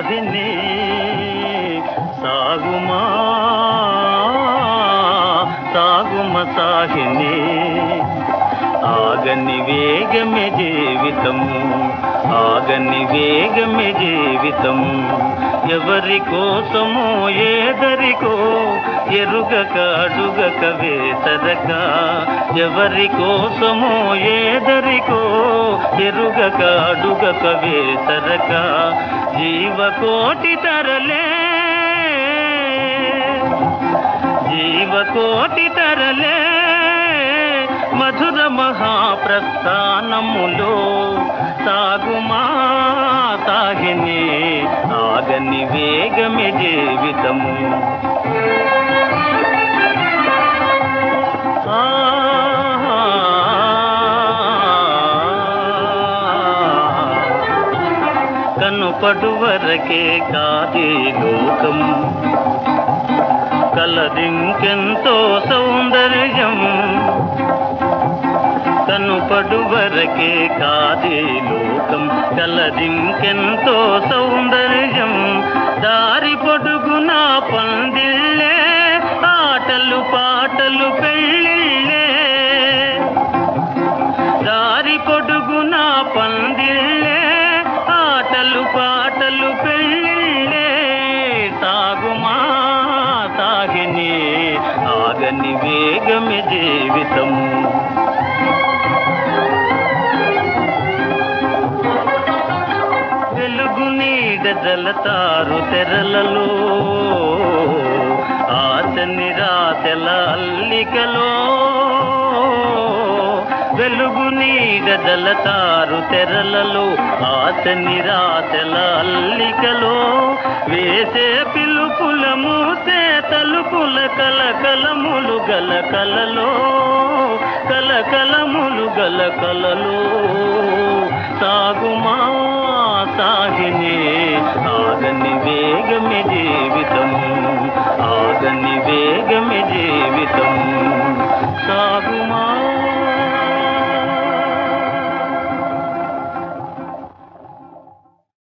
సాహిని సాగుమా సాగుమ సాహిని ఆగని వేగమే జీవితము ఆగని వేగమే జీవితము ఎవరి కోసమో ఏదరికో ఎరుగక అడుగక వేసరక ఎవరి కోసమో ఏదరికో ఎరుగక అడుగక వేసరక జీవకోటి తరలే జీవకోటి తరలే మధుర మహాప్రస్థానములో సాగుమా సాగిని ఆగని వేగమే జీవితము కనుపడు వరకే కాదే లోకం కలదింకెంతో సౌందర్యం కనుపడు వరకే కాదే లోకం కలదింకెంతో సౌందర్యం దారి పొడుగున పందిళ్ళే ఆటలు పాటలు పెళ్ళిళ్ళే దారి పొడుగున పందిళ్ళే ఆటలు పాటలు పెళ్ళిళ్ళే సాగుమా సాగిని ఆగని వేగమి జీవితము వెలుగు నీడ జలతారు తెరలలో ఆశ నిరాశల అల్లికలో వెలుగు నీడ జలతారు తెరలలో ఆశ నిరాశల అల్లికలో వేసే పిలుపుల మూసే తలుపుల కలకలములు గల కలలో కలకలములు గల కలలో సాగుమా సాగిని ఆగని